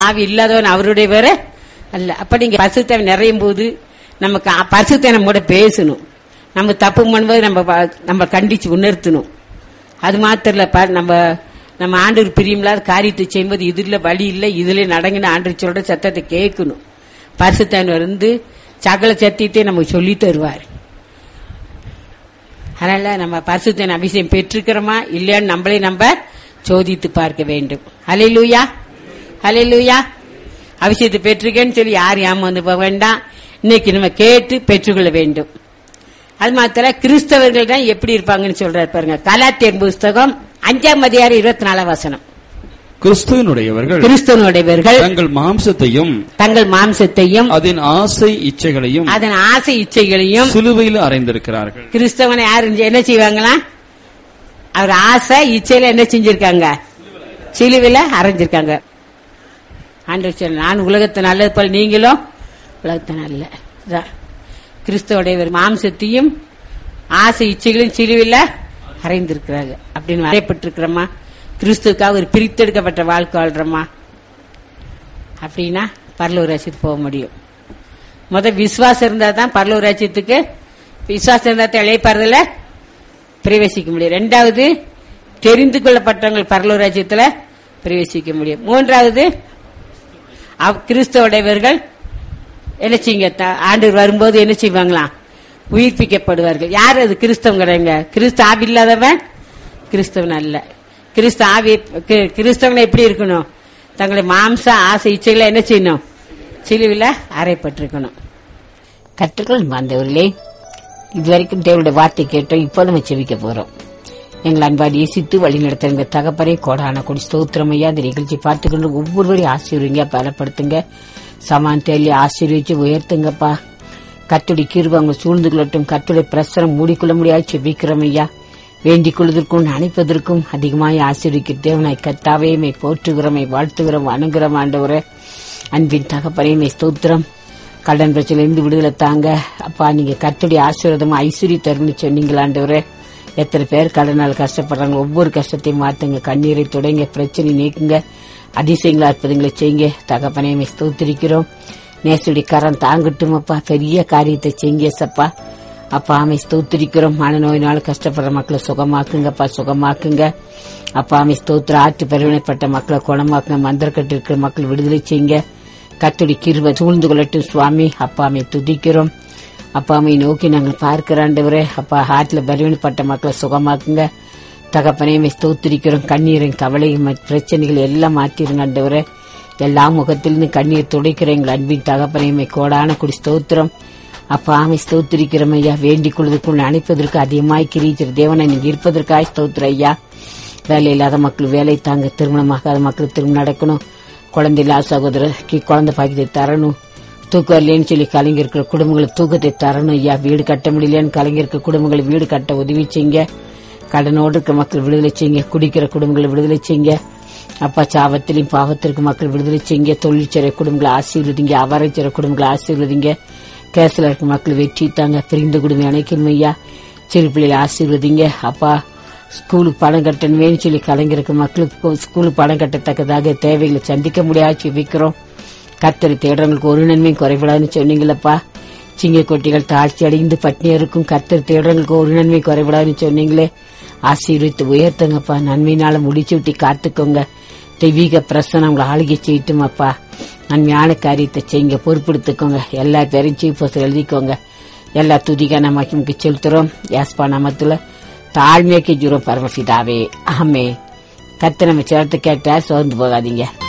ஆவி இல்லாதவன் அவருடைய வேற அல்ல அப்ப நீங்க பசுத்தவன் நிறையும் போது நமக்கு பசுத்தை நம்ம கூட பேசணும் நம்ம தப்பு பண்ணும்போது நம்ம ப- நம்ம கண்டிச்சு உணர்த்தணும் அது மாத்திரம் இல்ல பாரு, நம்ம நம்ம ஆண்டவர் பிரியமில்லாத காரியத்தை செய்யும்போது இதுல வழி இல்லை இதுல நடங்கின ஆண்டு சொல்ற சத்தத்தை கேட்கணும் பரிசுத்தன் வந்து சகல சத்தியத்தை நமக்கு சொல்லி தருவார் அதனால நம்ம பரிசுத்தன் அபிஷேகம் பெற்றிருக்கிறோமா இல்லையான்னு நம்மளே நம்ம சோதித்து பார்க்க வேண்டும் ஹalleluya ஹalleluya அபிஷேகத்தை பெற்றிருக்கேன்னு சொல்லி யார் ஏமாந்து போக வேண்டாம் இன்னைக்கு நம்ம கேட்டு பெற்றுக்கொள்ள வேண்டும் அது மாத்திர கிறிஸ்தவர்கள் தான் எப்படி இருப்பாங்கன்னு சொல்றாரு பாருங்க கலாத்தியர் புஸ்தகம் அஞ்சாம் அதிகாரம் இருபத்தி நாலாம் வசனம் கிறிஸ்துவனுடையவர்கள் கிறிஸ்தவனுடையவர்கள் தங்கள் மாம்சத்தையும் தங்கள் மாம்சத்தையும் அதன் ஆசை இச்சைகளையும் அதன் ஆசை இச்சைகளையும் சிலுவையில் அறைந்திருக்கிறார்கள் கிறிஸ்தவனை யாரு என்ன செய்வாங்களா அவர் ஆசை இச்சையில என்ன செஞ்சிருக்காங்க சிலுவையில அரைஞ்சிருக்காங்க ஆண்டவர் சொன்னார், நான் உலகத்தை நல்லது போல நீங்களும் உலகத்தை நல்ல இதான். கிறிஸ்துவோடைய மாம்சத்தையும் ஆசை இச்சைகளையும் சிலுவையில அறைந்திருக்கிறாங்க அப்படின்னு வரையப்பட்டிருக்கிறோமா கிறிஸ்துவுக்காக ஒரு பிரித்தெடுக்கப்பட்ட வாழ்க்கை வாழ்றோமா அப்படின்னா பரலூர் ராஜ்யத்துக்கு போக முடியும் முத விசுவாசம் இருந்தா தான் பரலூர் ராஜ்யத்துக்கு விசுவாசம் இருந்தா தான் இழைப்பாறுதல பிரவேசிக்க முடியும் ரெண்டாவது தெரிந்து கொள்ளப்பட்டவங்க பரலூர் ராஜ்யத்துல பிரவேசிக்க முடியும் மூன்றாவது அவ்- கிறிஸ்தவடையவர்கள் என்ன செய்யுங்க த- ஆண்டவர் வரும்போது என்ன செய்வாங்களாம் உயிர்ப்பிக்கப்படுவார்கள் யார் அது கிறிஸ்தவம் கிடையாங்க கிறிஸ்து ஆவி இல்லாதவன் கிறிஸ்தவன் அல்ல கிறிஸ்து ஆவி கி- கிறிஸ்தவனை எப்படி இருக்கணும் தங்களை மாம்ச ஆசை இச்சைகளை என்ன செய்யணும் சிலுவில அறைப்பட்டிருக்கணும் கற்றுக்கள் மாந்தவர்களே இதுவரைக்கும் தேவனுடைய வார்த்தை கேட்டோம் இப்போ நம்ம செவிக்க போறோம் எங்கள் அன்பாடி இயேசித்து வழி நடத்துங்க தகப்பரை கோடான கொடி ஸ்தோத்திரமையா இந்த நிகழ்ச்சி பார்த்துக்கொண்டு ஒவ்வொருவரையும் ஆசீர்வீங்க பலப்படுத்துங்க சமான் தேலி ஆசீர்வதிச்சு உயர்த்துங்கப்பா கத்துடி கிருப அவங்க சூழ்ந்து கொள்ளட்டும் கத்துடைய பிரசரம் மூடிக்கொள்ள முடியாது செபிக்கிறோம் ஐயா வேண்டிக் கொள்வதற்கும் நினைப்பதற்கும் அதிகமாய் ஆசீர்விக்க தேவனாய் கத்தாவே மை போற்றுகிறோமை வாழ்த்துகிறோம் அணுகிறோம் ஆண்டவரே அன்பின் தகப்பனையுமே ஸ்தோத்திரம் கடன் பிரச்சனையிலிருந்து விடுதலை தாங்க அப்பா நீங்க கத்துடைய ஆசீர்வாதம் ஐஸ்வர்ய தரும்னு சொன்னீங்களாண்டவரே எத்தனை பேர் கடனால் கஷ்டப்படுறாங்க ஒவ்வொரு கஷ்டத்தையும் மாத்துங்க கண்ணீரை தொடங்க பிரச்சனை நீக்குங்க அதிசயங்களா அற்புதங்களை செய்யுங்க தகப்பனையுமே ஸ்தோத்திரிக்கிறோம் நேசுடைய கரம் தாங்கட்டும் அப்பா பெரிய காரியத்தை செய்யுங்க சப்பா அப்பா ஆமை ஸ்தோத்திரிக்கிறோம் மனநோயினால கஷ்டப்படுற மக்களை சுகமாக்குங்கப்பா சுகமாக்குங்க அப்பா ஆமை ஸ்தோத்திர ஆற்று பெருவினைப்பட்ட மக்களை குணமாக்குங்க மந்திரக்கட்டு இருக்கிற மக்கள் விடுதலை செய்யுங்க கத்துடி கிருப சூழ்ந்து கொள்ளட்டும் சுவாமி அப்பாமை துதிக்கிறோம் அப்பாமை நோக்கி நாங்கள் பார்க்கிறாண்டவரே அப்பா ஹார்ட்ல பலவீனப்பட்ட மக்களை சுகமாக்குங்க தகப்பனையுமே ஸ்தோத்திரிக்கிறோம் கண்ணீரின் கவலையும் மற்ற பிரச்சனைகள் எல்லாம் மாத்திருங்க ஆண்டவரே எல்லா முகத்திலிருந்து கண்ணீர் துடைக்கிற எங்கள் அன்பின் தகப்பனையுமே கோடான குடி ஸ்தோத்திரம் அப்பா ஆமை ஸ்தோத்திரிக்கிறோம் ஐயா வேண்டிக் கொள்வதற்குள் அணைப்பதற்கு அதிகமாய் கிரீச்சர் தேவனை நீங்க இருப்பதற்காய் ஸ்தோத்திர ஐயா வேலை இல்லாத மக்கள் வேலை தாங்க திருமணமாகாத மக்கள் திருமணம் நடக்கணும் குழந்தை இல்லாத சகோதரருக்கு குழந்தை பாக்கியத்தை தரணும் தூக்கம் இல்லைன்னு சொல்லி கலைஞர்கள் குடும்பங்களுக்கு தூக்கத்தை தரணும் ஐயா வீடு கட்ட முடியலன்னு கலைஞர்கள் குடும்பங்களை வீடு கட்ட உதவி செய்யுங்க கடனோடு இருக்க மக்கள் விடுதலை செய்யுங்க குடிக்கிற குடும்பங்களை விடுதலை செய்யுங்க அப்பா சாபத்திலையும் பாவத்திற்கு மக்கள் விடுதலை செய்யுங்க தொழிற்சிறை குடும்பங்களை ஆசீர்வதிங்க அவரைச்சிற குடும்பங்களை ஆசீர்வதிங்க கேஸ்ல இருக்க மக்கள் வெற்றி தாங்க பிரிந்த குடும்பம் அணைக்கணும் ஐயா சிறு பிள்ளைகளை ஆசீர்வதிங்க அப்பா ஸ்கூலுக்கு பணம் கட்டணுமேனு சொல்லி கலைஞருக்கு மக்களுக்கு ஸ்கூலுக்கு பணம் கட்டத்தக்கதாக தேவைகளை சந்திக்க முடியாது வைக்கிறோம் கத்தரி தேடுறவங்களுக்கு ஒரு நன்மையும் குறைபடாதுன்னு சொன்னீங்களப்பா சிங்க கொட்டிகள் தாழ்ச்சி அடைந்து பட்னியா இருக்கும் கத்தரி தேடுறவங்களுக்கு ஒரு நன்மை குறைபடாதுன்னு சொன்னீங்களே ஆசீர்வித்து உயர்த்துங்கப்பா நன்மையினால முடிச்சு விட்டு காத்துக்கோங்க தெய்வீக பிரசனம் உங்களை ஆளுகை செய்யட்டும் அப்பா நன்மையான காரியத்தை செய்யுங்க பொறுப்படுத்திக்கோங்க எல்லா பேரையும் சீஃப் எழுதிக்கோங்க எல்லா துதிக்க நமக்கு செலுத்துறோம் யாஸ்பா நாமத்துல தாழ்மையாக்கி ஜீரோ பரமபிதாவே ஆமே கத்த நம்ம சேர்த்து கேட்டா சோர்ந்து போகாதீங்க